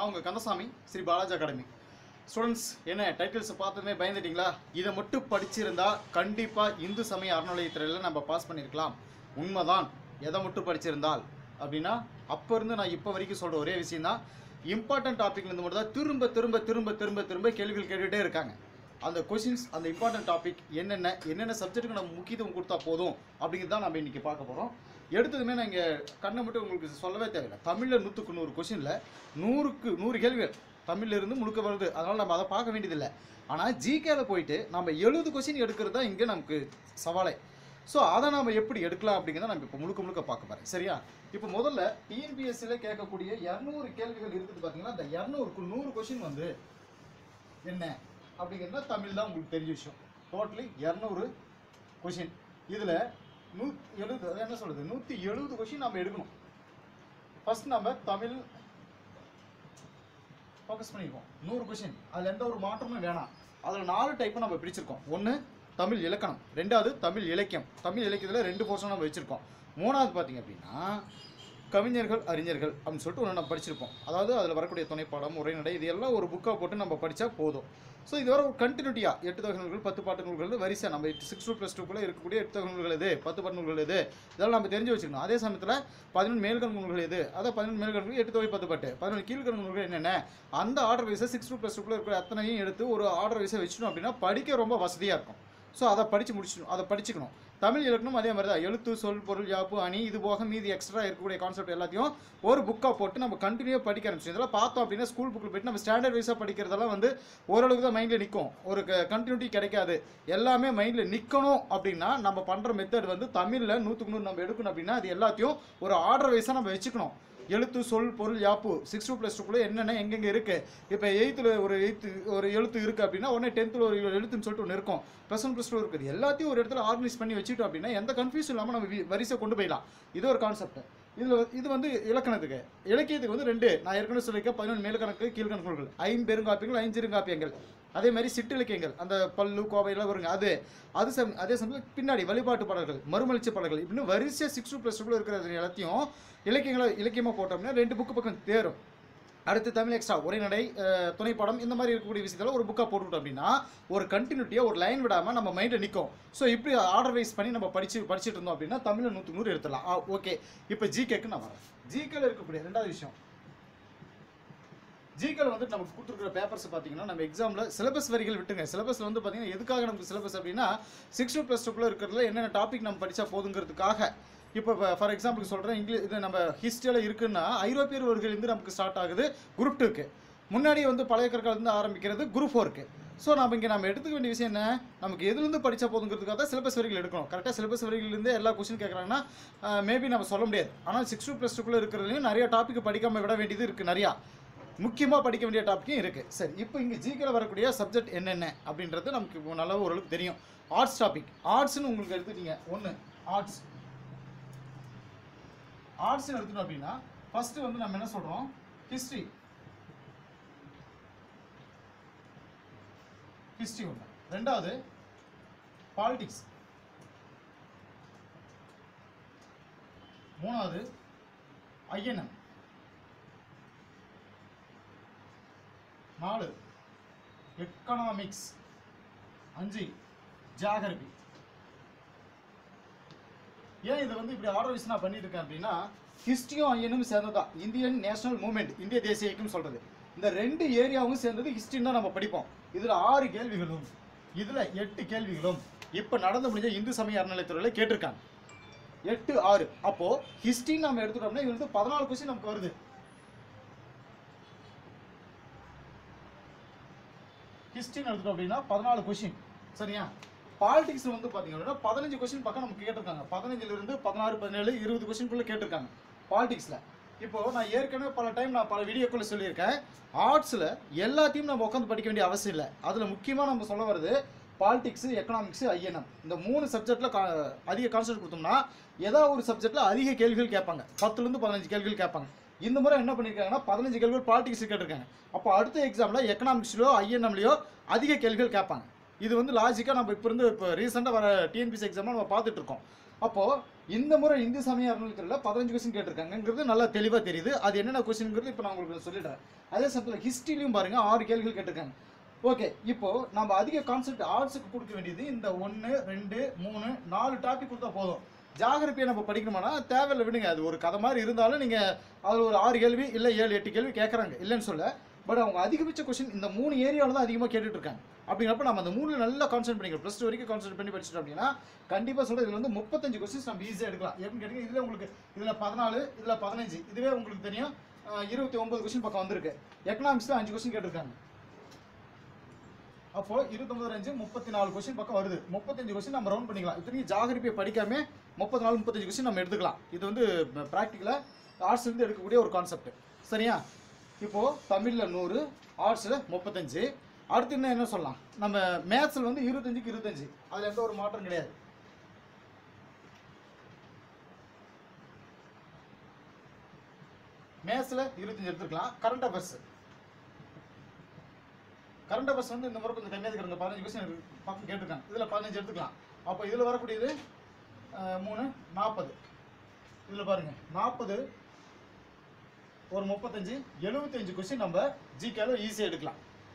உங்கள் Kandasamy Sri Balaji academy students என்ன டைட்டில்ஸை பார்த்ததுமே பயந்துட்டீங்களா இதை மட்டும் படிச்சிருந்தா கண்டிப்பாக இந்து சமய அறநிலையத்துறையில் நம்ம பாஸ் பண்ணியிருக்கலாம் உண்மைதான் எதை மட்டும் படிச்சிருந்தால் அப்படின்னா அப்போ இருந்து நான் இப்போ வரைக்கும் சொல்கிற ஒரே விஷயம் தான் இம்பார்ட்டன்ட் டாப்பிக்லேருந்து மட்டும் தான் திரும்ப திரும்ப திரும்ப திரும்ப திரும்ப கேள்விகள் கேட்டுகிட்டே இருக்காங்க அந்த கொஷின்ஸ் அந்த இம்பார்ட்டன்ட் டாபிக் என்னென்ன என்னென்ன சப்ஜெக்ட்டுக்கு நம்ம முக்கியத்துவம் கொடுத்தா போதும் அப்படிங்கிறது தான் நம்ம இன்றைக்கி பார்க்க போகிறோம் எடுத்ததுமே நான் இங்கே கண்ணை மட்டும் உங்களுக்கு சொல்லவே தேவையில்லை தமிழில் நூற்றுக்கு நூறு கொஷினில் நூறுக்கு நூறு கேள்விகள் தமிழ்ல இருந்து முழுக்க வருது அதனால் நம்ம அதை பார்க்க வேண்டியதில்லை ஆனால் ஜிகேல போயிட்டு நம்ம எழுபது கொஷின் எடுக்கிறது தான் இங்கே நமக்கு சவாலே ஸோ அதை நம்ம எப்படி எடுக்கலாம் அப்படிங்கிறத நம்ம இப்போ முழுக்க முழுக்க பார்க்க போகிறேன் சரியா இப்போ முதல்ல டிஎன்பிஎஸ்சியில் கேட்கக்கூடிய இரநூறு கேள்விகள் இருக்குது பார்த்தீங்கன்னா அந்த இரநூறுக்கு நூறு கொஷின் வந்து என்ன அப்படிங்கிறது தமிழ் தான் உங்களுக்கு தெரிஞ்ச விஷயம் டோட்டலி இரநூறு கொஷின் இதில் நூ எழுபது அது என்ன சொல்கிறது நூற்றி எழுபது கொஷின் நம்ம எடுக்கணும் ஃபர்ஸ்ட் நம்ம தமிழ் ஃபோக்கஸ் பண்ணியிருக்கோம் நூறு கொஷின் அதில் எந்த ஒரு மாற்றமும் வேணாம் அதில் நாலு டைப்பை நம்ம பிரிச்சிருக்கோம் ஒன்று தமிழ் இலக்கணம் ரெண்டாவது தமிழ் இலக்கியம் தமிழ் இலக்கியத்தில் ரெண்டு போர்ஷன் நம்ம வச்சுருக்கோம் மூணாவது பார்த்தீங்க அப்படின்னா கவிஞர்கள் அறிஞர்கள் அப்படின்னு சொல்லிட்டு ஒன்று நம்ம படிச்சிருப்போம் அதாவது அதில் வரக்கூடிய துணைப்பாடம் உரைநடை இது எல்லாம் ஒரு புக்காக போட்டு நம்ம படித்தா போதும் ஸோ இது வர ஒரு கண்டினியூட்டியாக எட்டு தொகை நூல்கள் பத்து பாட்டு நூல்கள் வரிசை நம்ம சிக்ஸ் டூ ப்ளஸ் டூக்குள்ளே இருக்கக்கூடிய எட்டு தொகை நூல்கள் எது பத்து பாட்டு நூல்கள் எது இதெல்லாம் நம்ம தெரிஞ்சு வச்சுக்கணும் அதே சமயத்தில் பதினொன்று மேல்கண் நூல்கள் எது அதான் பதினொன்று மேல்கண் நூல்கள் எட்டு தொகை பத்து பாட்டு பதினொன்று கீழ்கண் நூல்கள் என்னென்ன அந்த ஆர்டர் வைஸை சிக்ஸ் டூ ப்ளஸ் டூக்குள்ளே இருக்கிற அத்தனையும் எடுத்து ஒரு ஆர்டர் வைஸை வச்சிட்டோம் அப்படின்னா படிக்க ரொம்ப வசதியாக இருக்கும் ஸோ அதை படித்து முடிச்சிடணும் அதை படிச்சுக்கணும் தமிழ் இலக்கணம் அதே மாதிரி தான் எழுத்து சொல் பொருள் யாப்பு அணி இது போக மீதி எக்ஸ்ட்ரா இருக்கக்கூடிய கான்செப்ட் எல்லாத்தையும் ஒரு புக்காக போட்டு நம்ம கண்டினியூவாக படிக்க ஆரம்பிச்சோம் இதெல்லாம் பார்த்தோம் அப்படின்னா ஸ்கூல் புக்கில் போயிட்டு நம்ம ஸ்டாண்டர்ட் வைஸாக படிக்கிறதெல்லாம் வந்து ஓரளவுக்கு தான் மைண்டில் நிற்கும் ஒரு கண்டினியூட்டி கிடைக்காது எல்லாமே மைண்டில் நிற்கணும் அப்படின்னா நம்ம பண்ணுற மெத்தட் வந்து தமிழில் நூற்றுக்கு நூறு நம்ம எடுக்கணும் அப்படின்னா அது எல்லாத்தையும் ஒரு ஆர்டர் வைஸாக நம்ம வச்சுக்கணும் எழுத்து சொல் பொருள் யாப்பு சிக்ஸ் டூ ப்ளஸ் டூக்குள்ளே என்னென்ன எங்கெங்கே இருக்குது இப்போ எயித்தில் ஒரு எயித்து ஒரு எழுத்து இருக்குது அப்படின்னா உடனே டென்த்தில் ஒரு எழுத்துன்னு சொல்லிட்டு ஒன்று இருக்கும் ப்ளஸ் ஒன் ப்ளஸ் டூ இருக்குது எல்லாத்தையும் ஒரு இடத்துல ஆர்கனைஸ் பண்ணி வச்சுட்டோம் அப்படின்னா எந்த கன்ஃபியூஷன் இல்லாமல் நம்ம வி- வரிசை கொண்டு போயிடலாம் இது ஒரு கான்செப்ட் இதில் இது வந்து இலக்கணத்துக்கு இலக்கியத்துக்கு வந்து ரெண்டு நான் ஏற்கனவே சொல்லியிருக்கேன் பதினொன்று மேல்கணக்கு கீழ்கணக்குகள் ஐம்பெருங்காப்பியங்கள் ஐஞ்சிருங்காப்பியங்கள் அதே மாதிரி சிற்றிலக்கியங்கள் அந்த பல்லு கோவையெல்லாம் வருங்க அது அது சம் அதே சமயத்தில் பின்னாடி வழிபாட்டு பாடல்கள் மறுமலர்ச்சி பாடல்கள் இப்படின்னு வரிசையாக சிக்ஸ் டூ ப்ளஸ் டூக்குள்ள இருக்கிறது எல்லாத்தையும் இலக்கியங்களை இலக்கியமாக போட்டோம்னா ரெண்டு புக்கு பக்கம் தேரும் அடுத்து தமிழ் எக்ஸ்ட்ரா உரைநடை அஹ், துணைப்படம் இந்த மாதிரி இருக்கக்கூடிய விஷயத்தில் ஒரு புக்காக போட்டுவிட்டோம் அப்படின்னா ஒரு கண்டினியூட்டியாக ஒரு லைன் விடாமல் நம்ம மைண்டில் நிற்கும் ஸோ இப்படி ஆர்டர் வைஸ் பண்ணி நம்ம படிச்சு படிச்சுட்டு இருந்தோம் அப்படின்னா தமிழில் நூற்று நூறு எடுத்துடலாம் ஓகே இப்போ ஜிகேக்கு நான் வரேன் ஜிகேல இருக்கக்கூடிய ரெண்டாவது விஷயம் ஜிகேல வந்து நமக்கு கொடுத்துருக்கிற பேப்பர்ஸ் பார்த்தீங்கன்னா நம்ம எக்ஸாமில் சிலபஸ் வரிகள் விட்டுங்க சிலபஸில் வந்து பார்த்தீங்கன்னா எதுக்காக நமக்கு சிலபஸ் அப்படின்னா சிக்ஸ் டூ ப்ளஸ் டூக்குள்ளே இருக்கிறதுல என்னென்ன டாபிக் நம்ம படித்தா போதுங்கிறதுக்காக இப்போ ஃபார் எக்ஸாம்பிள் சொல்கிறேன் இங்கிலீஷ் இது நம்ம ஹிஸ்ட்ரியில் இருக்குன்னா ஐரோப்பியர் வருகையிலேருந்து நமக்கு ஸ்டார்ட் ஆகுது குரூப் டூக்கு முன்னாடி வந்து பழைய கற்காலத்துலேருந்து ஆரம்பிக்கிறது குரூப் ஃபோருக்கு ஸோ நம்ம இங்கே நம்ம எடுத்துக்க வேண்டிய விஷயம் என்ன நமக்கு எதுலேருந்து படித்தா போதுங்கிறதுக்காக தான் சிலபஸ் வரிகள் எடுக்கணும் கரெக்டாக சிலபஸ் வரிகளிலேருந்து எல்லா கொஸ்டின் கேட்குறாங்கன்னா மேபி நம்ம சொல்ல முடியாது ஆனால் சிக்ஸ் டூ ப்ளஸ் டூக்குள்ளே இருக்கிறதுலையும் நிறைய டாபிக் படிக்காமல் விட வேண்டியது இருக்குது நிறையா முக்கியமாக படிக்க வேண்டிய டாப்பிக்கும் இருக்குது சரி இப்போ இங்கே ஜிகேல வரக்கூடிய சப்ஜெக்ட் என்னென்ன அப்படின்றது நமக்கு இப்போ நல்லா ஓரளவுக்கு தெரியும் ஆர்ட்ஸ் டாபிக் ஆர்ட்ஸ்னு உங்களுக்கு எடுத்துட்டீங்க ஒன்று ஆர்ட்ஸ் ஆர்ட்ஸ்னு எடுத்துட்டோம் அப்படின்னா ஃபஸ்ட்டு வந்து நம்ம என்ன சொல்கிறோம் ஹிஸ்ட்ரி ஹிஸ்ட்ரி ஒன்று ரெண்டாவது பாலிடிக்ஸ் மூணாவது ஐஎன்எம் நாலு எக்கனாமிக்ஸ் அஞ்சு ஜாகிரபி ஏன் இதை வந்து இப்படி ஆர்டர் வைஸ் நான் பண்ணிட்டு இருக்கேன் அப்படின்னா ஹிஸ்ட்ரியும் ஐயனும் சேர்ந்ததா இந்தியன் நேஷனல் மூவ்மெண்ட் இந்திய தேசிய இயக்கம் சொல்றது இந்த ரெண்டு ஏரியாவும் சேர்ந்தது ஹிஸ்ட்ரின்னு தான் நம்ம படிப்போம் இதுல ஆறு கேள்விகளும் இதுல எட்டு கேள்விகளும் இப்ப நடந்து முடிஞ்ச இந்து சமய அறநிலையத்துறையில கேட்டிருக்காங்க எட்டு ஆறு அப்போ ஹிஸ்ட்ரின்னு நம்ம எடுத்துட்டோம்னா இது வந்து பதினாலு கொஸ்டின் நமக்கு வருது ஹிஸ்ட்ரின்னு எடுத்துட்டோம் அப்படின்னா பதினாலு கொஷின் சரியா பாலிடிக்ஸ் வந்து பார்த்தீங்க அப்படின்னா பதினஞ்சு கொஸ்டின் பக்கம் நமக்கு கேட்டிருக்காங்க பதினஞ்சுல இருந்து பதினாறு பதினேழு இருபது கொஸ்டின்குள்ள கேட்டிருக்காங்க பாலிடிக்ஸ்ல இப்போ நான் ஏற்கனவே பல டைம் நான் பல வீடியோக்குள்ள சொல்லியிருக்கேன் ஆர்ட்ஸில் எல்லாத்தையும் நம்ம உட்காந்து படிக்க வேண்டிய அவசியம் இல்லை அதில் முக்கியமாக நம்ம சொல்ல வருது பாலிடிக்ஸ் எக்கனாமிக்ஸ் ஐஎன்எம் இந்த மூணு சப்ஜெக்டில் கா அதிக கான்செப்ட் கொடுத்தோம்னா ஏதாவது ஒரு சப்ஜெக்டில் அதிக கேள்விகள் கேட்பாங்க பத்துலேருந்து பதினஞ்சு கேள்விகள் கேட்பாங்க இந்த முறை என்ன பண்ணியிருக்காங்கன்னா பதினஞ்சு கேள்விகள் பாலிடிக்ஸ் கேட்டிருக்காங்க அப்போ அடுத்த எக்ஸாமில் எக்கனாமிக்ஸ்லையோ ஐஎன்எம்லையோ அதிக கேள்விகள் கேட்பாங்க இது வந்து லாஜிக்காக நம்ம இப்போ இருந்து இப்போ ரீசெண்டாக வர டிஎன்பிசி எக்ஸாமில் நம்ம பார்த்துட்டு இருக்கோம் அப்போ இந்த முறை இந்து சமய அறநிலையத்தில் பதினஞ்சு கொஸ்டின் கேட்டிருக்காங்கங்கிறது நல்லா தெளிவாக தெரியுது அது என்னென்ன கொஸ்டின்ங்கிறது இப்போ நான் உங்களுக்கு சொல்லிடுறேன் அதே சமயத்தில் ஹிஸ்ட்ரிலையும் பாருங்க ஆறு கேள்விகள் கேட்டிருக்காங்க ஓகே இப்போ நம்ம அதிக கான்செப்ட் ஆர்ட்ஸுக்கு கொடுக்க வேண்டியது இந்த ஒன்று ரெண்டு மூணு நாலு டாபிக் கொடுத்தா போதும் ஜாகிரபியை நம்ம படிக்கணுமானா தேவையில்லை விடுங்க அது ஒரு கதை மாதிரி இருந்தாலும் நீங்கள் அதில் ஒரு ஆறு கேள்வி இல்லை ஏழு எட்டு கேள்வி கேட்குறாங்க இல்லைன்னு சொல்ல பட் அவங்க அதிகபட்ச கொஸ்டின் இந்த மூணு ஏரியாவில் தான் அதிகமாக கேட்டுட்டு இருக்காங்க அப்படிங்கிறப்ப நம்ம அந்த மூணுல நல்லா கான்சென்ட் பண்ணிக்கிறோம் ப்ளஸ் டூ வரைக்கும் கான்சென்ட் பண்ணி படிச்சிட்டோம் அப்படின்னா கண்டிப்பாக சொல்கிறேன் இதில் வந்து முப்பத்தஞ்சு கொஸ்டின்ஸ் நம்ம ஈஸியாக எடுக்கலாம் எப்படின்னு கேட்டீங்க இதில் உங்களுக்கு இதில் பதினாலு இதில் பதினஞ்சு இதுவே உங்களுக்கு தெரியும் அஹ், இருபத்தி ஒன்பது கொஸ்டின் பக்கம் வந்திருக்கு எக்கனாமிக்ஸில் அஞ்சு கொஸ்டின் கேட்டிருக்காங்க அப்போ இருபத்தொம்பது அஞ்சு முப்பத்தி நாலு கொஸ்டின் பக்கம் வருது முப்பத்தஞ்சு கொஸ்டின் நம்ம ரவுண்ட் பண்ணிக்கலாம் இத்தனைக்கும் ஜாகிரபியை படிக்காம முப்பத்தி நாலு முப்பத்தஞ்சு கொஸ்டின் நம்ம எடுத்துக்கலாம் இது வந்து ப்ராக்டிக்கலாக ஆர்ட்ஸ் இருந்து எடுக்கக்கூடிய ஒரு கான்செப்ட் சரியா இப்போ தமிழில் நூறு ஆர்ட்ஸில் முப்பத்தஞ்சு அடுத்து இன்னும் என்ன சொல்லலாம் நம்ம மேத்ஸில் வந்து இருபத்தஞ்சுக்கு இருபத்தஞ்சு அதில் எந்த ஒரு மாற்றம் கிடையாது மேத்ஸில் இருபத்தஞ்சு எடுத்துக்கலாம் கரண்ட் அஃபேர்ஸ் கரண்ட் அஃபேர்ஸ் வந்து இந்த முறை கொஞ்சம் கம்மியாக இருக்கிற பதினஞ்சு கொஸ்டின் பக்கம் கேட்டிருக்காங்க இதில் பதினஞ்சு எடுத்துக்கலாம் அப்போ இதில் வரக்கூடியது அஹ், மூணு நாற்பது இதில் பாருங்க நாற்பது ஒரு முப்பத்தஞ்சு எழுபத்தஞ்சு கொஸ்டின் நம்ம ஜிகேல ஈஸியாக எடுக்கலாம்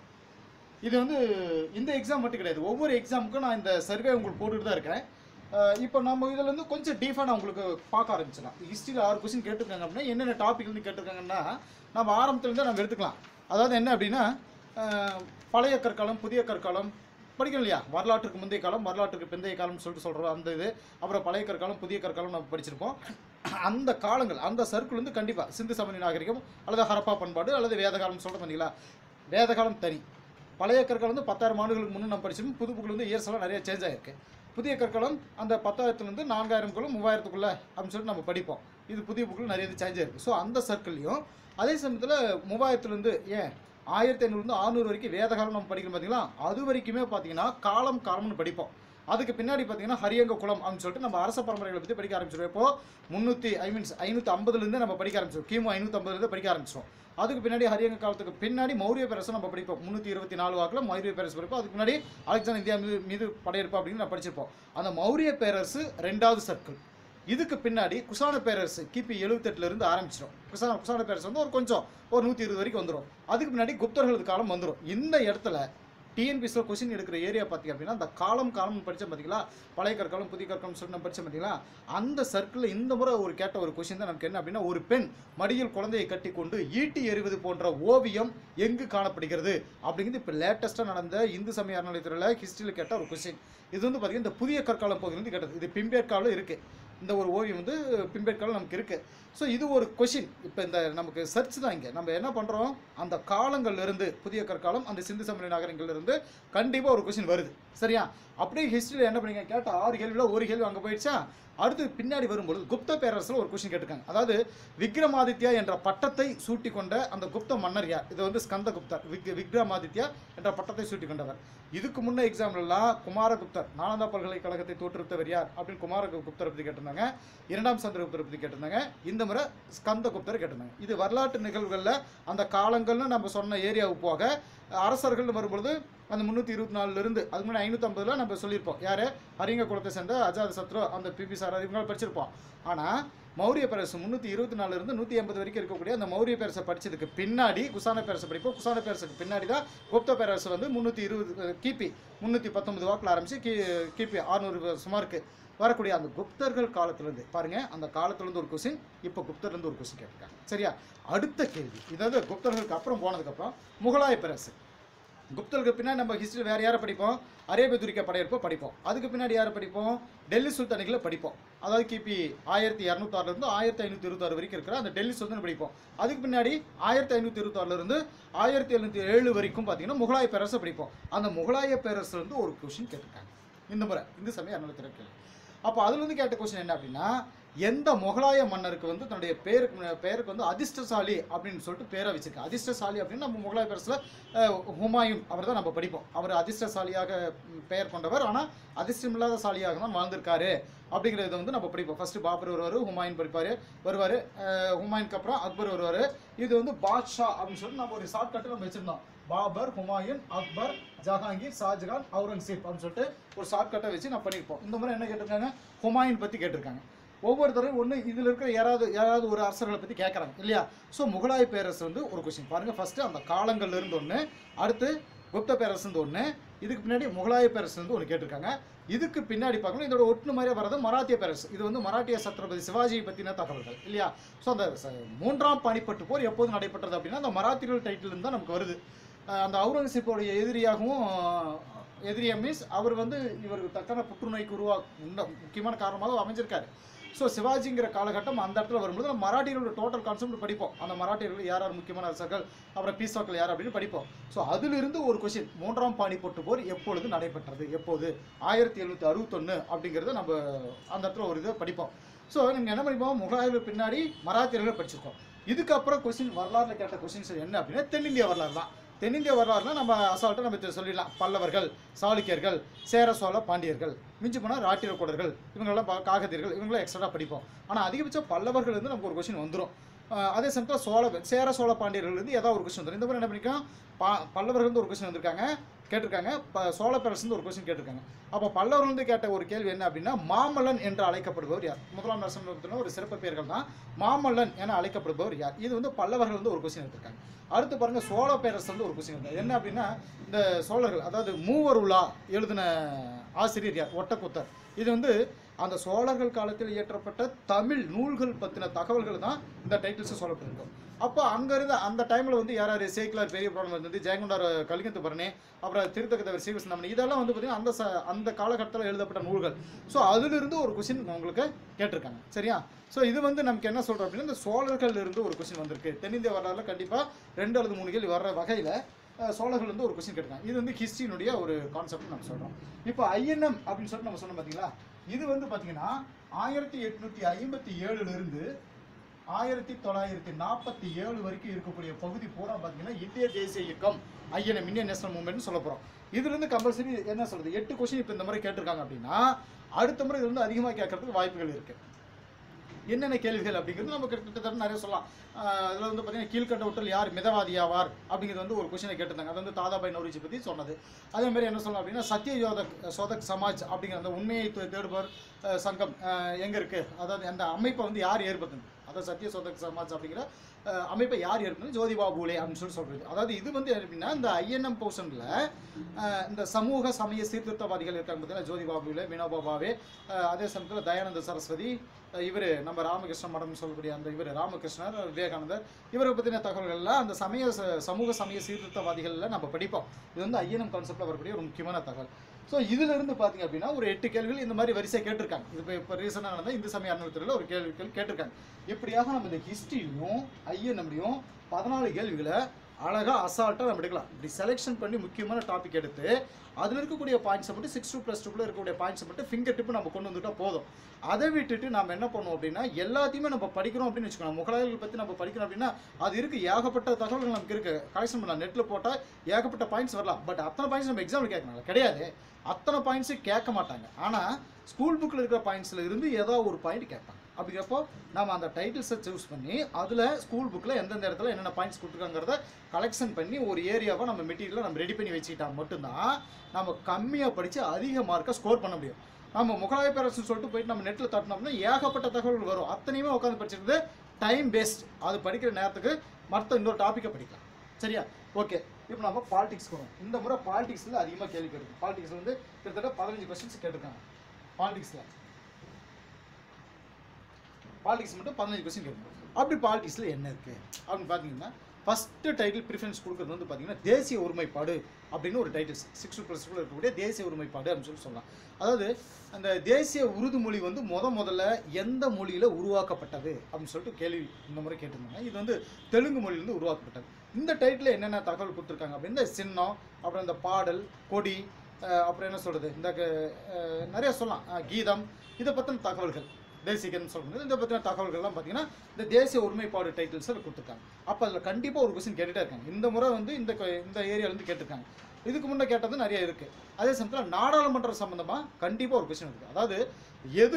இது வந்து இந்த எக்ஸாம் மட்டும் கிடையாது ஒவ்வொரு எக்ஸாமுக்கும் நான் இந்த சர்வே உங்களுக்கு போட்டுட்டு தான் இருக்கேன் அஹ், இப்போ நம்ம இதில் வந்து கொஞ்சம் டீஃபாக நான் உங்களுக்கு பார்க்க ஆரம்பிச்சிடலாம் ஹிஸ்ட்ரியில் ஆறு கொஸ்டின் கேட்டிருக்காங்க அப்படின்னா என்னென்ன டாபிக் வந்து கேட்டிருக்காங்கன்னா நம்ம ஆரம்பத்துலேருந்தே நம்ம எடுத்துக்கலாம் அதாவது என்ன அப்படின்னா அஹ், பழைய கற்காலம் புதிய கற்காலம் படிக்கணும் இல்லையா வரலாற்றுக்கு முந்தைய காலம் வரலாற்றுக்கு பிந்தைய காலம்னு சொல்லிட்டு சொல்கிறோம் அந்த இது அப்புறம் பழைய கற்காலம் புதிய கற்காலம் நம்ம படிச்சிருப்போம் அந்த காலங்கள் அந்த சர்க்கிள் வந்து கண்டிப்பாக சிந்து சமணி நாகரிகம் அல்லது ஹரப்பா பண்பாடு அல்லது வேத காலம் சொல்கிறோம் பார்த்தீங்களா வேத காலம் தனி பழைய கற்காலம் வந்து பத்தாயிரம் ஆண்டுகளுக்கு முன்னே நம்ம படிச்சிருக்கோம் புது புக்கில் வந்து இயர்ஸ் எல்லாம் நிறைய சேஞ்ச் ஆயிருக்கு புதிய கற்காலம் அந்த பத்தாயிரத்துலேருந்து நான்காயிரம்குள்ள மூவாயிரத்துக்குள்ள அப்படின்னு சொல்லிட்டு நம்ம படிப்போம் இது புதிய புக்கில் நிறைய இது சேஞ்ச் ஆயிருக்கு ஸோ அந்த சர்க்கிள்லையும் அதே சமயத்தில் மூவாயிரத்துலேருந்து ஏன் ஆயிரத்தி ஐநூறுலேருந்து ஆறுநூறு வரைக்கும் வேத காலம் நம்ம படிக்கிறோம் பார்த்தீங்களா அது வரைக்குமே பார்த்தீங்கன்னா காலம் காலம்னு படிப்போம் அதுக்கு பின்னாடி பார்த்தீங்கன்னா ஹரியங்க குலம் அப்படின்னு சொல்லிட்டு நம்ம அரச பரம்பரைகளை பற்றி படிக்க ஆரம்பிச்சிருவோம் இப்போ முந்நூற்றி ஐ மீன்ஸ் ஐநூற்றி ஐம்பதுலேருந்து நம்ம படிக்க ஆரம்பிச்சிருவோம் கிமு ஐநூற்றி ஐம்பதுலேருந்து படிக்க ஆரம்பிச்சிருவோம் அதுக்கு பின்னாடி ஹரியங்க காலத்துக்கு பின்னாடி மௌரிய பேரரசை நம்ம படிப்போம் முந்நூற்றி இருபத்தி நாலு வாக்கில் மௌரிய பேரரசு படிப்போம் அதுக்கு முன்னாடி அலெக்சாண்டர் இந்தியா மீது மீது படையெடுப்பா அப்படின்னு நான் படிச்சிருப்போம் அந்த மௌரிய பேரரசு ரெண்டாவது சர்க்கிள் இதுக்கு பின்னாடி குசான பேரரசு கிபி 78 இருந்து ஆரம்பிச்சிடும் குசான குசான பேரரசு வந்து ஒரு கொஞ்சம் ஒரு நூற்றி இருபது வரைக்கும் வந்துடும் அதுக்கு பின்னாடி குப்தர்களது காலம் வந்துடும் இந்த இடத்துல டிஎன்பிஎஸ்சில் கொஸ்டின் எடுக்கிற ஏரியா பார்த்தீங்க அப்படின்னா அந்த காலம் காலம் படித்தேன் பார்த்தீங்களா பழைய கற்காலம் புதிய கற்காலம் சொல்லி நம்ம படித்தேன் பார்த்தீங்களா அந்த சர்க்கிளில் இந்த முறை ஒரு கேட்ட ஒரு கொஸ்டின் தான் நமக்கு என்ன அப்படின்னா ஒரு பெண் மடியில் குழந்தையை கட்டி கொண்டு ஈட்டி எறிவது போன்ற ஓவியம் எங்கு காணப்படுகிறது அப்படிங்கிறது இப்போ லேட்டஸ்ட்டாக நடந்த இந்து சமய அறநிலையத்துறையில் ஹிஸ்ட்ரியில் கேட்ட ஒரு கொஸ்டின் இது வந்து பார்த்தீங்கன்னா இந்த புதிய கற்காலம் பகுதியிலிருந்து கேட்டது இது பிம்பேற்காலம் இருக்குது இந்த ஒரு ஓவியம் வந்து பிம்பேற்காலம் நமக்கு இருக்குது ஸோ இது ஒரு கொஷின் இப்போ இந்த நமக்கு சர்ச் தான் இங்கே நம்ம என்ன பண்ணுறோம் அந்த காலங்கள்ல இருந்து புதிய கற்காலம் அந்த சிந்து சமணி நகரங்கள்ல இருந்து கண்டிப்பாக ஒரு கொஷின் வருது சரியா அப்படியே ஹிஸ்ட்ரியில் என்ன பண்ணீங்க கேட்ட ஆறு கேள்வியில் ஒரு கேள்வி அங்கே போயிடுச்சா அடுத்து பின்னாடி வரும்பொழுது குப்த பேரரசில் ஒரு கொஷின் கேட்டிருக்காங்க அதாவது விக்ரமாதித்யா என்ற பட்டத்தை சூட்டி கொண்ட அந்த குப்த மன்னர் யார் இது வந்து ஸ்கந்த குப்தர் விக் விக்ரமாதித்யா என்ற பட்டத்தை சூட்டி கொண்டவர் இதுக்கு முன்ன எக்ஸாம்லலாம் குமாரகுப்தர் நாலந்தா பல்கலைக்கழகத்தை தோற்றுவித்தவர் யார் அப்படின்னு குமாரகுப்தரை பற்றி கேட்டிருந்தாங்க இரண்டாம் சந்திரகுப்தரை பற்றி கேட்டிருந்தாங்க இந்த முறை ஸ்கந்த குப்தர் கேட்டிருந்தாங்க இது வரலாற்று நிகழ்வுகளில் அந்த காலங்கள்னு நம்ம சொன்ன ஏரியாவுக்கு போக அரசர்கள்னு வரும்பொழுது அந்த முந்நூற்றி இருபத்தி நாலுலேருந்து அதுக்கு முன்னாடி ஐநூற்றம்பதில் நம்ம சொல்லியிருப்போம் யார் ஹரிங்க குலத்தை சேர்ந்த அஜாத சத்ரு அந்த பிபி சார் இவங்க படிச்சிருப்போம் ஆனால் மௌரிய பேரரசு முந்நூற்றி இருபத்தி நாலுலேருந்து நூற்றி எண்பது வரைக்கும் இருக்கக்கூடிய அந்த மௌரிய பேரரசை படிச்சதுக்கு பின்னாடி குசான பேரரசை படிப்போம் குசான பேரரசுக்கு பின்னாடி தான் குப்த பேரரசு வந்து முந்நூற்றி இருபது கிபி முந்நூற்றி பத்தொன்பது வாக்கில் ஆரம்பித்து கி கிபி அறுநூறு சுமாருக்கு வரக்கூடிய அந்த குப்தர்கள் காலத்துலேருந்து பாருங்க அந்த காலத்துலேருந்து ஒரு கொஸ்டின் இப்போ குப்தர்லேருந்து ஒரு கொஸ்டின் கேட்டிருக்காங்க சரியா அடுத்த கேள்வி இதாவது குப்தர்களுக்கு அப்புறம் போனதுக்கப்புறம் முகலாய பேரரசு குப்தர்களுக்கு பின்னாடி நம்ம ஹிஸ்ட்ரி வேறு யாரை படிப்போம் அரேபிய துரிக்க படையெடுப்பை படிப்போம் அதுக்கு பின்னாடி யாரை படிப்போம் டெல்லி சுல்தானிகளை படிப்போம் அதாவது கிபி ஆயிரத்தி இரநூத்தாறுலேருந்து ஆயிரத்தி ஐநூற்றி இருபத்தாறு வரைக்கும் இருக்கிற அந்த டெல்லி சுல்தான் படிப்போம் அதுக்கு பின்னாடி ஆயிரத்தி ஐநூற்றி இருபத்தாறுலேருந்து ஆயிரத்தி எழுநூற்றி ஏழு வரைக்கும் பார்த்தீங்கன்னா முகலாய பேரரசை படிப்போம் அந்த முகலாய பேரரசுலேருந்து ஒரு கொஷின் கேட்டிருக்காங்க இந்த முறை இந்து சமய அறநிலையத்துறை கேள்வி அப்போ அதுலேருந்து கேட்ட கொஸ்டின் என்ன அப்படின்னா எந்த முகலாய மன்னருக்கு வந்து தன்னுடைய பேருக்கு பேருக்கு வந்து அதிர்ஷ்டசாலி அப்படின்னு சொல்லிட்டு பேரை வச்சிருக்காங்க அதிர்ஷ்டசாலி அப்படின்னு நம்ம முகலாய பேரரசில் ஹுமாயூன் அவர் தான் நம்ம படிப்போம் அவர் அதிர்ஷ்டசாலியாக ம், பெயர் கொண்டவர் ஆனால் அதிர்ஷ்டமில்லாத சாலியாக தான் வாழ்ந்திருக்காரு அப்படிங்கிறத வந்து நம்ம படிப்போம் ஃபர்ஸ்ட் பாபர் வருவார் ஹுமாயூன் படிப்பார் வருவார் ஹுமாயூனுக்கு அப்புறம் அக்பர் வருவார் இது வந்து பாட்ஷா அப்படின்னு சொல்லிட்டு நம்ம ஒரு ஷார்ட்கட்டு நம்ம வச்சிருந்தோம் பாபர் ஹுமாயூன் அக்பர் ஜஹாங்கீர் ஷாஜகான் அவுரங்கசீப் அப்படின்னு சொல்லிட்டு ஒரு ஷார்ட்கட்டை வச்சு நான் பண்ணியிருப்போம் இந்த முறை என்ன கேட்டிருக்காங்க ஹுமாயூன் பற்றி கேட்டிருக்காங்க ஒவ்வொரு தடவை ஒன்று இதில் இருக்கிற யாராவது யாராவது ஒரு அரசர்களை பற்றி கேட்குறாங்க இல்லையா ஸோ முகலாய பேரரசு வந்து ஒரு கொஸ்டின் பாருங்கள் ஃபஸ்ட்டு அந்த காலங்கள்ல இருந்து ஒன்று அடுத்து குப்த பேரரசு வந்து ஒன்று இதுக்கு பின்னாடி முகலாய பேரரசு வந்து ஒன்று கேட்டிருக்காங்க இதுக்கு பின்னாடி பார்க்கணும் இதோட ஒட்டு மாதிரியாக வர்றது மராத்திய பேரரசு இது வந்து மராட்டிய சத்ரபதி சிவாஜியை பற்றின தகவல்கள் இல்லையா ஸோ அந்த ச- மூன்றாம் பானிப்பட்டு போர் எப்போது நடைபெற்றது அப்படின்னா அந்த மராத்தியர்கள் டைட்டில் இருந்து தான் நமக்கு வருது அஹ் அந்த அவுரங்கசீப்போடைய எதிரியாகவும் அஹ், எதிரியா மீன்ஸ் அவர் வந்து இவருக்கு தக்கன புற்றுநோய்க்கு உருவா உண்ட- முக்கியமான காரணமாக அமைஞ்சிருக்காரு ஸோ சிவாஜிங்கிற காலகட்டம் அந்த இடத்துல வரும்போது நம்ம மராட்டியர்களோட டோட்டல் கான்செப்ட் படிப்போம் அந்த மராட்டியர்கள் யார் யார் முக்கியமான அரசர்கள் அப்புறம் பீஸ்வாக்கள் யார் அப்படின்னு படிப்போம் ஸோ அதிலிருந்து ஒரு கொஷின் மூன்றாம் பானிப்பட்டு போர் எப்பொழுது நடைபெற்றது எப்போது ஆயிரத்தி எழுநூற்றி அறுபத்தொன்று அப்படிங்கிறத நம்ம அந்த இடத்துல ஒரு இதை படிப்போம் ஸோ நீங்கள் என்ன படிப்போம் முகலாயர்கள் பின்னாடி மராத்தியர்கள் படிச்சிருக்கோம் இதுக்கப்புறம் கொஸ்டின் வரலாறுல கேட்ட கொஸ்டின்ஸ் என்ன அப்படின்னா தென்னிந்திய வரலாறு தான் தென்னிந்திய வரலாறுனா நம்ம அசால்ட்டாக நம்ம தெ- சொல்லிடலாம் பல்லவர்கள் சாளுக்கியர்கள் சேர சோழ பாண்டியர்கள் மிஞ்சி போனால் ராட்டிரக்கூடர்கள் இவங்களெல்லாம் பா- காகதியர்கள் இவங்களாம் எக்ஸ்ட்ரா படிப்போம் ஆனால் அதிகபட்சம் பல்லவர்கள் இருந்து நமக்கு ஒரு கொஸ்டின் வந்துடும் அதே சமயத்தில் சோழ சேர சோழ பாண்டியர்கள் இருந்து ஏதாவது ஒரு கொஸ்டின் வந்துடும் இந்த மாதிரி என்ன பண்ணிக்கலாம் பா பல்லவர்கள் இருந்து ஒரு கொஸ்டின் வந்திருக்காங்க கேட்டிருக்காங்க ப சோழ பேரரசு ஒரு கொஸ்டின் கேட்டிருக்காங்க அப்போ பல்லவர்கள் இருந்து கேட்ட ஒரு கேள்வி என்ன அப்படின்னா மாமல்லன் என்று அழைக்கப்படுபவர் யார் முதலாம் நரசிம்ம ஒரு சிறப்பு பெயர்கள் தான் மாமல்லன் என அழைக்கப்படுபவர் யார் இது வந்து பல்லவர்கள் வந்து ஒரு கொஸ்டின் எடுத்திருக்காங்க அடுத்து பாருங்க சோழ பேரரசு வந்து ஒரு கொஸ்டின் இருக்கு என்ன அப்படின்னா இந்த சோழர்கள் அதாவது மூவர் உலா எழுதின ஆசிரியர் யார் ஒட்டக்குத்தர் இது வந்து அந்த சோழர்கள் காலத்தில் இயற்றப்பட்ட தமிழ் நூல்கள் பற்றின தகவல்கள் தான் இந்த டைட்டில்ஸ் சொல்லப்பட்டிருக்கும் அப்போ அங்க இருந்த அந்த டைமில் வந்து யார் யார் சேக்கிலார் பெரிய புராணம் வந்து ஜெயங்கொண்டார் கலிங்கத்து பரணி அப்புறம் திருத்தக்கத்தவர் சீவசனமணி இதெல்லாம் வந்து பார்த்தீங்கன்னா அந்த ச அந்த காலகட்டத்தில் எழுதப்பட்ட நூல்கள் ஸோ அதிலிருந்து ஒரு கொஸ்டின் உங்களுக்கு கேட்டிருக்காங்க சரியா ஸோ இது வந்து நமக்கு என்ன சொல்கிறோம் அப்படின்னா இந்த சோழர்கள் இருந்து ஒரு கொஸ்டின் வந்திருக்கு தென்னிந்திய வரலாறுல கண்டிப்பாக ரெண்டு அல்லது மூணு கேள்வி வர்ற வகையில் சோழர்கள் வந்து ஒரு கொஸ்டின் கேட்டிருக்காங்க இது வந்து ஹிஸ்ட்ரியினுடைய ஒரு கான்செப்ட் நம்ம சொல்கிறோம் இப்போ ஐஎன்எம் அப்படின்னு சொல்லிட்டு நம்ம சொன்னோம் பார்த்தீங்களா இது வந்து பார்த்தீங்கன்னா ஆயிரத்தி எட்நூற்றி ஐம்பத்தி ஏழுலேருந்து ஆயிரத்தி தொள்ளாயிரத்தி நாற்பத்தி ஏழு வரைக்கும் இருக்கக்கூடிய பகுதி பூரா பார்த்தீங்கன்னா இந்திய தேசிய இயக்கம் ஐஎன்எம் இந்தியன் நேஷனல் மூவ்மெண்ட்னு சொல்ல போகிறோம் இதுலேருந்து கம்பல்சரி என்ன சொல்கிறது எட்டு கொஸ்டின் இப்போ இந்த முறை கேட்டிருக்காங்க அப்படின்னா அடுத்த முறை இதுலேருந்து அதிகமாக கேட்கறதுக்கு வாய்ப்புகள் இருக்குது என்னென்ன கேள்விகள் அப்படிங்கிறது நம்ம கிட்டத்தட்ட நிறைய சொல்லலாம் அதில் வந்து பார்த்தீங்கன்னா கீழ்கண்ட ஒற்றல் யார் மிதவாதியாவார் அப்படிங்கிறது வந்து ஒரு கொஸ்டினை கேட்டிருந்தாங்க அது வந்து தாதாபாய் நௌரிஜி பற்றி சொன்னது அதே மாதிரி என்ன சொல்லலாம் அப்படின்னா சத்திய யோதக் சோதக் சமாஜ் அப்படிங்கிற அந்த உண்மையை தே- தேடுபவர் அஹ், சங்கம் எங்கே இருக்குது அதாவது அந்த அமைப்பை வந்து யார் ஏற்படுத்துது அதாவது சத்திய சோதக் சமாஜ் அப்படிங்கிற அஹ், அமைப்பை யார் ஏற்படுத்துது ஜோதிபா பூலே அப்படின்னு சொல்லி சொல்கிறது அதாவது இது வந்து எப்படின்னா இந்த ஐஎன்எம் போர்ஷனில் இந்த சமூக சமய சீர்திருத்தவாதிகள் இருக்காங்க பார்த்தீங்கன்னா ஜோதிபா பூலே வினோபா பாவே அஹ், அதே சமயத்தில் தயானந்த சரஸ்வதி இவர் நம்ம ராமகிருஷ்ண மடம் சொல்லக்கூடிய அந்த இவர் ராமகிருஷ்ணர் விவேகானந்தர் இவரை பற்றின தகவல்கள்லாம் அந்த சமய ச- சமூக சமய சீர்திருத்தவாதிகளில் நம்ம படிப்போம் இது வந்து ஐஎன்எம் கான்செப்டில் வரக்கூடிய ஒரு முக்கியமான தகவல் ஸோ இதிலிருந்து பார்த்தீங்க அப்படின்னா ஒரு எட்டு கேள்விகள் இந்த மாதிரி வரிசை கேட்டிருக்காங்க இது இப்போ இப்போ ரீசனாக நடந்த இந்து சமய அறநிலையத்துறையில் ஒரு கேள்விகள் கேட்டிருக்காங்க இப்படியாக நம்ம இந்த ஹிஸ்ட்ரியிலையும் ஐஎன்எம்லையும் பதினாலு கேள்விகளை அழகாக அசால்ட்டாக நம்ம எடுக்கலாம் இப்படி செலெக்ஷன் பண்ணி முக்கியமான டாபிக் எடுத்து அதில் இருக்கக்கூடிய பாயிண்ட்ஸை மட்டும் சிக்ஸ் டூ ப்ளஸ் டூக்குள்ள இருக்கக்கூடிய பாயிண்ட்ஸை மட்டும் ஃபிங்கர் டிப்பு நம்ம கொண்டு வந்துட்டா போதும் அதை விட்டுட்டு நம்ம என்ன பண்ணுவோம் அப்படின்னா எல்லாத்தையுமே நம்ம படிக்கிறோம் அப்படின்னு வச்சுக்கோங்க முகலாயர்கள் பற்றி நம்ம படிக்கிறோம் அப்படின்னா அது இருக்கு ஏகப்பட்ட தகவல்கள் நமக்கு இருக்கு கலெக்ஷன் பண்ணலாம் நெட்டில் போட்டால் ஏகப்பட்ட பாயிண்ட்ஸ் வரலாம் பட் அத்தனை பாயிண்ட்ஸ் நம்ம எக்ஸாமில் கேட்கணும் கிடையாது அத்தனை பாயிண்ட்ஸு கேட்க மாட்டாங்க ஆனால் ஸ்கூல் புக்கில் இருக்கிற பாயிண்ட்ஸில் இருந்து ஏதோ ஒரு பாயிண்ட் கேட்பாங்க அப்படிங்கிறப்போ நம்ம அந்த டைட்டில்ஸை சூஸ் பண்ணி அதில் ஸ்கூல் புக்கில் எந்தெந்த இடத்துல என்னென்ன பாயிண்ட்ஸ் கொடுத்துருக்காங்கிறத கலெக்ஷன் பண்ணி ஒரு ஏரியாவை நம்ம மெட்டீரியலை நம்ம ரெடி பண்ணி வச்சுக்கிட்டா மட்டும்தான் நம்ம கம்மியாக படித்து அதிக மார்க்கை ஸ்கோர் பண்ண முடியும் நம்ம முகலாய பேரரசுன்னு சொல்லிட்டு போயிட்டு நம்ம நெட்டில் தட்டினோம்னா ஏகப்பட்ட தகவல்கள் வரும் அத்தனையுமே உட்காந்து படிச்சிருக்கிறது டைம் வேஸ்ட் அது படிக்கிற நேரத்துக்கு மற்ற இன்னொரு டாப்பிக்கை படிக்கலாம் சரியா ஓகே இப்போ நம்ம பாலிடிக்ஸ் வரும் இந்த முறை பாலிடிக்ஸில் அதிகமாக கேள்வி கேட்கும் பாலிடிக்ஸ் வந்து கிட்டத்தட்ட பதினஞ்சு கொஸ்டின்ஸ் கேட்டிருக்காங்க பாலிடிக்ஸில் பாலிடிக்ஸ் மட்டும் பதினஞ்சு கொஸ்டின் கேட்கும் அப்படி பாலிடிக்ஸில் என்ன இருக்குது அப்படின்னு பார்த்தீங்கன்னா ஃபஸ்ட்டு டைட்டில் ப்ரிஃபரன்ஸ் கொடுக்குறது வந்து பார்த்தீங்கன்னா தேசிய ஒருமைப்பாடு அப்படின்னு ஒரு டைட்டில்ஸ் சிக்ஸ் ப்ளஸ் இருக்கக்கூடிய தேசிய ஒருமைப்பாடு அப்படின்னு சொல்லி சொல்லலாம் அதாவது அந்த தேசிய உருது மொழி வந்து முத முதல்ல எந்த மொழியில் உருவாக்கப்பட்டது அப்படின்னு சொல்லிட்டு கேள்வி இந்த முறை கேட்டிருந்தாங்க இது வந்து தெலுங்கு மொழியிலேருந்து உருவாக்கப்பட்டது இந்த டைட்டில் என்னென்ன தகவல் கொடுத்துருக்காங்க அப்படின்னு இந்த சின்னம் அப்புறம் இந்த பாடல் கொடி அஹ் அப்புறம் என்ன சொல்கிறது இந்த க- அஹ் நிறைய சொல்லலாம் அஹ் கீதம் இதை பற்றின தகவல்கள் தேசிகன்னு சொல்லும்போது இந்த பற்றின தகவல்கள்லாம் பார்த்தீங்கன்னா இந்த தேசிய ஒருமைப்பாடு டைட்டில்ஸை கொடுத்துருக்காங்க அப்போ அதில் கண்டிப்பாக ஒரு கொஸ்டின் கேட்டுட்டே இருக்காங்க இந்த முறை வந்து இந்த கொ- இந்த ஏரியாலேருந்து கேட்டிருக்காங்க இதுக்கு முன்னே கேட்டது நிறைய இருக்குது அதே சமயத்தில் நாடாளுமன்றம் சம்மந்தமாக கண்டிப்பாக ஒரு கொஸ்டின் இருக்குது அதாவது எது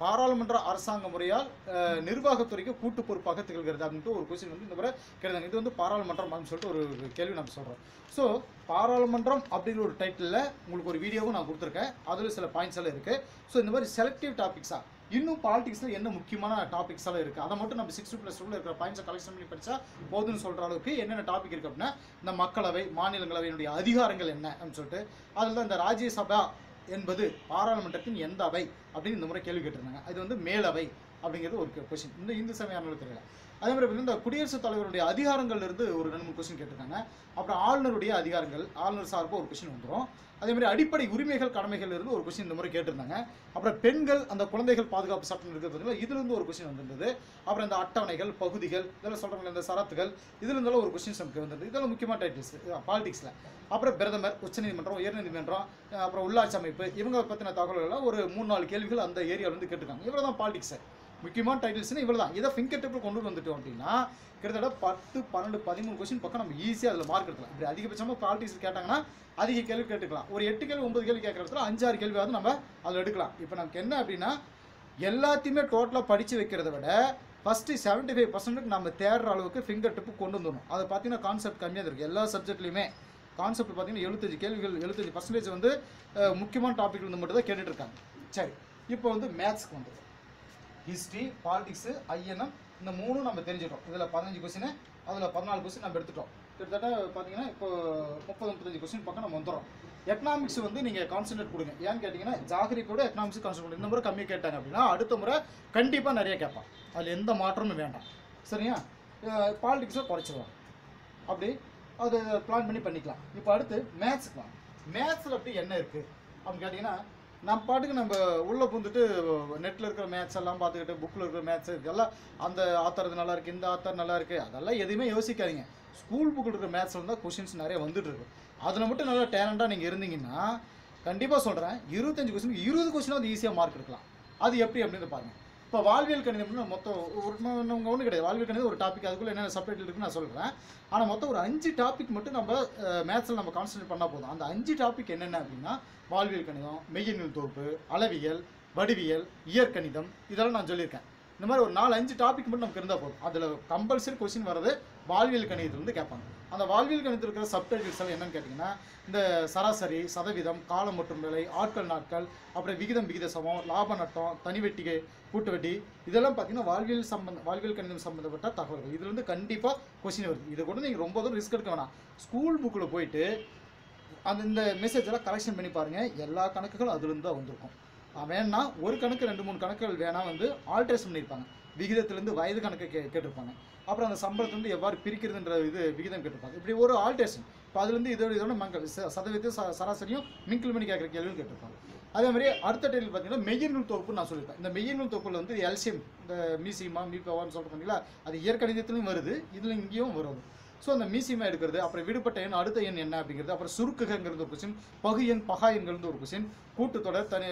பாராளுமன்ற அரசாங்க முறையால் அஹ், நிர்வாகத்துறைக்கு கூட்டு பொறுப்பாக திகழ்கிறது அப்படின்ட்டு ஒரு கொஸ்டின் வந்து இந்த முறை கேட்டாங்க இது வந்து பாராளுமன்றம் அப்படின்னு சொல்லிட்டு ஒரு கேள்வி நம்ம சொல்கிறோம் ஸோ பாராளுமன்றம் அப்படிங்கிற ஒரு டைட்டிலில் உங்களுக்கு ஒரு வீடியோவும் நான் கொடுத்துருக்கேன் அதில் சில பாயிண்ட்ஸ் எல்லாம் இருக்குது ஸோ இந்த மாதிரி செலக்டிவ் டாபிக்ஸாக இன்னும் பாலிடிக்ஸில் என்ன முக்கியமான டாபிக்ஸ் எல்லாம் இருக்குது அதை மட்டும் நம்ம சிக்ஸ்டி ப்ளஸ் டூவில் இருக்கிற பாயிண்ட்ஸை கலெக்ஷன் பண்ணி படித்தா போதும்னு சொல்கிற அளவுக்கு என்னென்ன டாபிக் இருக்குது அப்படின்னா இந்த மக்களவை மாநிலங்களவையினுடைய அதிகாரங்கள் என்ன அப்படின்னு சொல்லிட்டு அதில் தான் இந்த ராஜ்யசபா என்பது பாராளுமன்றத்தின் எந்த அவை அப்படின்னு இந்த முறை கேள்வி கேட்டிருந்தாங்க அது வந்து மேலவை அப்படிங்கிறது ஒரு கொஸ்டின் இந்த இந்து சமய அறநிலையத்துறையில் அதே மாதிரி பார்த்தீங்கன்னா இந்த குடியரசுத் தலைவருடைய அதிகாரங்கள்ல இருந்து ஒரு ரெண்டு மூணு கொஸ்டின் கேட்டிருக்காங்க அப்புறம் ஆளுநருடைய அதிகாரங்கள் ஆளுநர் சார்பாக ஒரு கொஸ்டின் வந்துடும் அதே மாதிரி அடிப்படை உரிமைகள் கடமைகள் இருந்து ஒரு கொஸ்டின் இந்த முறை கேட்டிருந்தாங்க அப்புறம் பெண்கள் அந்த குழந்தைகள் பாதுகாப்பு சட்டம் இருக்குது பார்த்தீங்களா இதுல இருந்து ஒரு கொஸ்டின் வந்திருந்தது அப்புறம் இந்த அட்டவணைகள் பகுதிகள் இதெல்லாம் சொல்கிறாங்க இந்த சரத்துகள் இதுல இருந்தாலும் ஒரு கொஸ்டின்ஸ் நமக்கு வந்தது இதெல்லாம் முக்கியமான டைட்டில்ஸ் பாலிடிக்ஸில் அப்புறம் பிரதமர் உச்சநீதிமன்றம் உயர்நீதிமன்றம் அஹ் அப்புறம் உள்ளாட்சி அமைப்பு இவங்க பற்றின தகவல்கள்லாம் ஒரு மூணு நாலு கேள்விகள் அந்த ஏரியாவில் வந்து கேட்டிருக்காங்க இவ்வளோ தான் பாலிடிக்ஸ் முக்கியமான டைட்டில்ஸ்னு இவ்வளோ தான் இதை ஃபிங்கர் டிப்பில் கொண்டு வந்துட்டோம் அப்படின்னா கிட்டத்தட்ட பத்து பன்னெண்டு பதிமூணு கொஸ்டின் பக்கம் நம்ம ஈஸியாக அதில் மார்க் எடுக்கலாம் இப்படி அதிகபட்சமாக பாலிடிக்ஸ் கேட்டாங்கன்னா அதிக கேள்வி கேட்டுக்கலாம் ஒரு எட்டு கேள்வி ஒன்பது கேள்வி கேட்குற இடத்துல அஞ்சாறு கேள்வியாவது நம்ம அதில் எடுக்கலாம் இப்போ நமக்கு என்ன அப்படின்னா எல்லாத்தையுமே டோட்டலாக படித்து வைக்கிறத விட ஃபஸ்ட்டு செவன்ட்டி ஃபைவ் பர்சன்ட்டுக்கு நம்ம தேடுற அளவுக்கு ஃபிங்கர் டிப்பு கொண்டு வந்துடணும் அதை பார்த்தீங்கன்னா கான்செப்ட் கம்மியாக இருக்குது எல்லா சப்ஜெக்ட்லையுமே கான்செப்ட் பார்த்தீங்கன்னா எழுபத்தஞ்சு கேள்விகள் எழுபத்தஞ்சு பர்சன்டேஜ் வந்து அஹ், முக்கியமான டாபிக் வந்து மட்டும் தான் கேட்டுட்டு இருக்காங்க சரி இப்போ வந்து மேத்ஸ்க்கு வந்து ஹிஸ்ட்ரி பாலிடிக்ஸு ஐஎன்எம் இந்த மூணும் நம்ம தெரிஞ்சிட்டோம் இதில் பதினஞ்சு கொஸ்டின் அதில் பதினாலு கொஸ்டின் நம்ம எடுத்துட்டோம் கிட்டத்தட்ட பார்த்தீங்கன்னா இப்போ முப்பது முப்பத்தஞ்சு கொஸ்டின் பக்கம் நம்ம வந்துடும் எக்கனாமிக்ஸ் வந்து நீங்கள் கான்சன்ட்ரேட் கொடுங்க ஏன்னு கேட்டிங்கன்னா ஜாகிரிக்கோட எக்கனாமிக்ஸ் கான்சன்ட்ரேட் கொடுங்க இந்த முறை கம்மியாக கேட்டாங்க அப்படின்னா அடுத்த முறை கண்டிப்பாக நிறைய கேட்பான் அதில் எந்த மாற்றமும் வேண்டாம் சரியா பாலிடிக்ஸை குறைச்சிடுவாங்க அப்படி அது பிளான் பண்ணி பண்ணிக்கலாம் இப்போ அடுத்து மேத்ஸ்க்கு வாங்க மேத்ஸில் அப்படி என்ன இருக்குது அப்படின்னு கேட்டிங்கன்னா நம்ம பாட்டுக்கு நம்ம உள்ளே புந்துட்டு நெட்டில் இருக்கிற மேட்ச் எல்லாம் பார்த்துக்கிட்டு புக்கில் இருக்கிற மேட்ச் இதெல்லாம் அந்த ஆத்தர் இது நல்லா இருக்குது இந்த ஆத்தர் நல்லா இருக்குது அதெல்லாம் எதுவுமே யோசிக்காதீங்க ஸ்கூல் புக்கில் இருக்கிற மேத்ஸில் தான் கொஷின்ஸ் நிறைய வந்துட்டு இருக்கு அதில் மட்டும் நல்லா டேலண்டாக நீங்கள் இருந்தீங்கன்னா கண்டிப்பாக சொல்கிறேன் இருபத்தஞ்சு கொஸ்டின் இருபது கொஸ்டினாவது ஈஸியாக மார்க் எடுக்கலாம் அது எப்படி அப்படின்னு பாருங்க இப்போ வாழ்வியல் கணிதம்னு மொத்தம் ஒரு உங்கள் ஒன்றும் கிடையாது வாழ்வியல் கணிதம் ஒரு டாபிக் அதுக்குள்ளே என்னென்ன சப்ஜெக்ட் இருக்குன்னு நான் சொல்கிறேன் ஆனால் மொத்தம் ஒரு அஞ்சு டாபிக் மட்டும் நம்ம மேத்ஸில் நம்ம கான்சன்ட்ரேட் பண்ணால் போதும் அந்த அஞ்சு டாபிக் என்னென்ன அப்படின்னா வாழ்வியல் கணிதம் மெய்யெண்ணில் தொகுப்பு அளவியல் வடிவியல் இயற்கணிதம் இதெல்லாம் நான் சொல்லியிருக்கேன் இந்த மாதிரி ஒரு நாலு அஞ்சு டாபிக் மட்டும் நமக்கு இருந்தால் போதும் அதில் கம்பல்சரி கொஸ்டின் வர்றது வாழ்வியல் கணிதத்திலிருந்து கேட்பாங்க அந்த வாழ்வியல் கணிதத்தில் இருக்கிற சப்டைட்டில்ஸ் எல்லாம் என்னன்னு கேட்டிங்கன்னா இந்த சராசரி சதவீதம் காலம் மற்றும் விலை ஆட்கள் நாட்கள் அப்புறம் விகிதம் விகித சமம் லாப நட்டம் தனி வெட்டிகை கூட்டு வட்டி இதெல்லாம் பார்த்தீங்கன்னா வாழ்வியல் சம்பந்த வாழ்வியல் கணிதம் சம்மந்தப்பட்ட தகவல்கள் இதுல இருந்து கண்டிப்பாக கொஸ்டின் வருது இதை கூட நீங்கள் ரொம்ப தூரம் ரிஸ்க் எடுக்க வேணாம் ஸ்கூல் புக்கில் போயிட்டு அந்த இந்த மெசேஜ் எல்லாம் கலெக்ஷன் பண்ணி பாருங்க எல்லா கணக்குகளும் அதுலேருந்து தான் வந்திருக்கும் அஹ் வேணா ஒரு கணக்கு ரெண்டு மூணு கணக்குகள் வேணா வந்து ஆல்ட்ரேஷன் பண்ணியிருப்பாங்க விகிதத்திலேருந்து வயது கணக்கு கே கேட்டிருப்பாங்க அப்புறம் அந்த சம்பளத்துலேருந்து எவ்வாறு பிரிக்கிறதுன்ற இது விகிதம் கேட்டிருப்பாங்க இப்படி ஒரு ஆல்ட்ரேஷன் இப்போ அதுலேருந்து இதோட இதோட மங்க ச- சதவீதம் ச- சராசரியும் மிங்கிள் பண்ணி கேட்குற கேள்வியும் கேட்டிருப்பாங்க அதே மாதிரி அடுத்த டைட்டில் பார்த்தீங்கன்னா மெய்யெண்கள் தொகுப்பு நான் சொல்லியிருப்பேன் இந்த மெய்யெண்கள் தொகுப்பில் வந்து எல்சிஎம் இந்த மீசிமா மீபவான்னு சொல்லிட்டு பார்த்தீங்களா அது இயற்கணிதத்திலையும் வருது இதில் இங்கேயும் வரும் ஸோ அந்த மீசியமாக எடுக்கிறது அப்புறம் விடுபட்ட எண் அடுத்த எண் என்ன அப்படிங்கிறது அப்புறம் சுருக்குகங்கிறது ஒரு கொஸ்டின் பகு எண் பகா எண்கிறது ஒரு கொஸ்டின் கூட்டுத்தொடர் தனி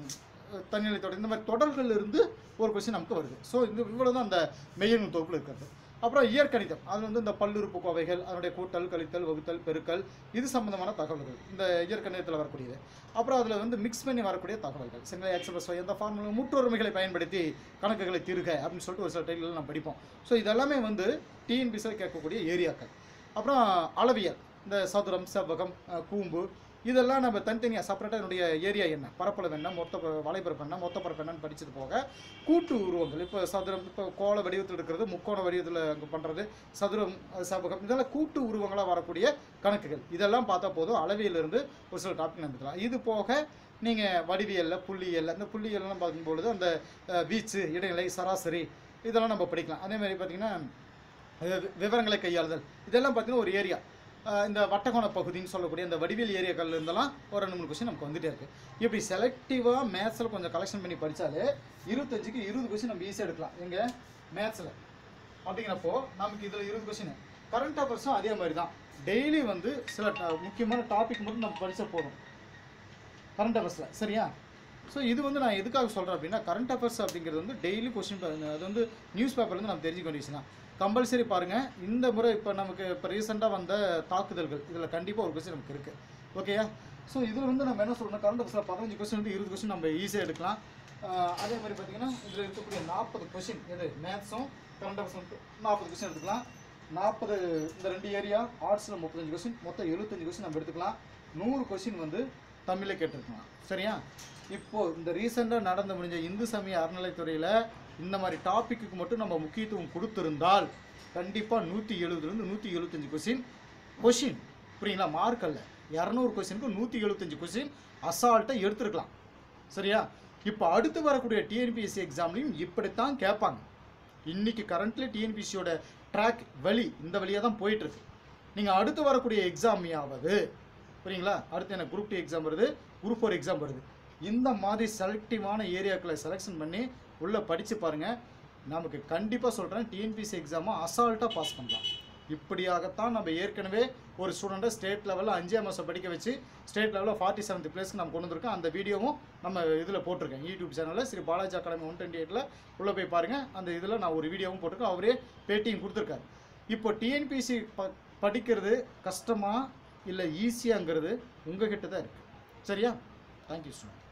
தனிநிலை தொடர் இந்த மாதிரி தொடர்கள் இருந்து ஒரு கொஸ்டின் நமக்கு வருது ஸோ இந்த இவ்வளோ தான் அந்த மெய்யெண் தொகுப்பில் இருக்கிறது அப்புறம் இயற்கணிதம் அது வந்து இந்த பல்லுறுப்பு கோவைகள் அதனுடைய கூட்டல் கழித்தல் வகுத்தல் பெருக்கல் இது சம்பந்தமான தகவல்கள் இந்த இயற்கணிதத்தில் வரக்கூடியது அப்புறம் அதில் வந்து மிக்ஸ் பண்ணி வரக்கூடிய தகவல்கள் சரிங்களா எக்ஸபிரஸ் எந்த ஃபார்முலா முற்றுரிமைகளை பயன்படுத்தி கணக்குகளை தீர்க அப்படின்னு சொல்லிட்டு ஒரு சில டைட்டில் நம்ம படிப்போம் ஸோ இதெல்லாமே வந்து டிஎன்பிசியில் கேட்கக்கூடிய ஏரியாக்கள் அப்புறம் அளவியல் இந்த சதுரம் செவ்வகம் அஹ், கூம்பு இதெல்லாம் நம்ம தனித்தனியாக செப்பரேட்டாக என்னுடைய ஏரியா என்ன பரப்பளவு என்ன மொத்த ப- வலைப்பரப்பு என்ன மொத்த பரப்பு என்னன்னு படிச்சது போக கூட்டு உருவங்கள் இப்போ சதுரம் இப்போ கோள வடிவத்தில் இருக்கிறது முக்கோண வடிவத்தில் அங்கே பண்ணுறது சதுரம் அஹ், செவ்வகம் இதெல்லாம் கூட்டு உருவங்களாக வரக்கூடிய கணக்குகள் இதெல்லாம் பார்த்தா போதும் அளவியலிருந்து ஒரு சில டாபிக் நம்பிக்கலாம் இது போக நீங்கள் வடிவியலில் புள்ளியல்ல இந்த புள்ளியல்லாம் பார்க்கும்பொழுது அந்த அஹ், வீச்சு இடைநிலை சராசரி இதெல்லாம் நம்ம படிக்கலாம் அதே மாதிரி பார்த்தீங்கன்னா வி- விவரங்களை கையாளுதல் இதெல்லாம் பார்த்தீங்கன்னா ஒரு ஏரியா இந்த வட்டகோண பகுதின்னு சொல்லக்கூடிய இந்த வடிவியல் ஏரியாக்கள்ல இருந்தெல்லாம் ஒரு ரெண்டு மூணு கொஸ்டின் நமக்கு வந்துட்டே இருக்கு இப்படி செலக்டிவாக மேத்ஸில் கொஞ்சம் கலெக்ஷன் பண்ணி படித்தாலே இருபத்தஞ்சுக்கு இருபது கொஸ்டின் நம்ம ஈஸியாக எடுக்கலாம் எங்க மேத்ஸில் அப்படிங்கிறப்போ நமக்கு இதில் இருபது கொஸ்டின் கரண்ட் அஃபேர்ஸும் அதே மாதிரி தான் டெய்லி வந்து சில ta- முக்கியமான டாபிக் மட்டும் நம்ம படிச்சா போதும் கரண்ட் அஃபேர்ஸில் சரியா ஸோ இது வந்து நான் எதுக்காக சொல்கிறேன் அப்படின்னா கரண்ட் அஃபேர்ஸ் அப்படிங்கிறது வந்து டெய்லி கொஸ்டின் அது வந்து நியூஸ் பேப்பர்லேருந்து நம்ம தெரிஞ்சுக்க வேண்டிய விஷயம் தான் கம்பல்சரி பாருங்கள் இந்த முறை இப்போ நமக்கு இப்போ ரீசெண்டாக வந்த தாக்குதல்கள் இதில் கண்டிப்பாக ஒரு கொஸ்டின் நமக்கு இருக்குது ஓகேயா ஸோ இதில் வந்து நம்ம என்ன சொல்லணும் கரண்ட் அஃபேர்ஸில் பதினஞ்சு கொஸ்டின் வந்து இருபது கொஸ்டின் நம்ம ஈஸியாக எடுக்கலாம் ஆஹ் அதே மாதிரி பார்த்தீங்கன்னா இதில் இருக்கக்கூடிய நாற்பது கொஸ்டின் எது மேத்ஸும் கரண்ட் அஃபேர்ஸ் நாற்பது கொஸ்டின் எடுத்துக்கலாம் நாற்பது இந்த ரெண்டு ஏரியா ஆர்ட்ஸில் முப்பத்தஞ்சு கொஸ்டின் மொத்தம் எழுபத்தஞ்சு கொஸ்டின் நம்ம எடுத்துக்கலாம் நூறு கொஸ்டின் வந்து தமிழில் கேட்டிருக்கலாம் சரியா இப்போ இந்த ரீசெண்டாக நடந்து முடிஞ்ச இந்து சமய அறநிலைத்துறையில் இந்த மாதிரி டாப்பிக்கு மட்டும் நம்ம முக்கியத்துவம் கொடுத்திருந்தால் கண்டிப்பாக நூற்றி எழுபதுலேருந்து நூற்றி எழுபத்தஞ்சு கொஸ்டின் கொஷின் புரியுங்களா மார்க் அல்ல இரநூறு கொஸ்டினுக்கு நூற்றி எழுபத்தஞ்சு கொஸ்டின் அசால்ட்டாக எடுத்துருக்கலாம் சரியா இப்போ அடுத்து வரக்கூடிய டிஎன்பிஎஸ்சி எக்ஸாம்லையும் இப்படித்தான் கேட்பாங்க இன்னைக்கு கரண்ட்லி டிஎன்பிஎஸ்சியோட ட்ராக் வழி இந்த வழியாக தான் போயிட்டு இருக்கு நீங்கள் அடுத்து வரக்கூடிய எக்ஸாமையாவது புரியுங்களா அடுத்து எனக்கு குரூப் டூ எக்ஸாம் வருது குரூப் ஃபோர் எக்ஸாம் வருது இந்த மாதிரி செலக்டிவான ஏரியாக்களை செலெக்ஷன் பண்ணி உள்ளே படித்து பாருங்கள் நமக்கு கண்டிப்பாக சொல்கிறேன் டிஎன்பிஎஸ்சி எக்ஸாமை அசால்ட்டாக பாஸ் பண்ணலாம் இப்படியாகத்தான் நம்ம ஏற்கனவே ஒரு ஸ்டூடெண்ட்டை ஸ்டேட் லெவலில் அஞ்சாம் மாதம் படிக்க வச்சு ஸ்டேட் லெவலில் ஃபார்ட்டி செவன்த் பிளேஸ்க்கு நம்ம கொண்டு வந்திருக்கோம் அந்த வீடியோவும் நம்ம இதில் போட்டிருக்கேன் யூடியூப் சேனலில் Sri Balaji academy one twenty எயிட்டில் உள்ளே போய் பாருங்கள் அந்த இதில் நான் ஒரு வீடியோவும் போட்டிருக்கேன் அவரே பேட்டியும் கொடுத்துருக்காரு இப்போ டிஎன்பிசி ப படிக்கிறது கஷ்டமா இல்லை ஈஸியாங்கிறது உங்ககிட்ட தான் இருக்குது சரியா தேங்க்யூ ஸ்டூடெண்ட்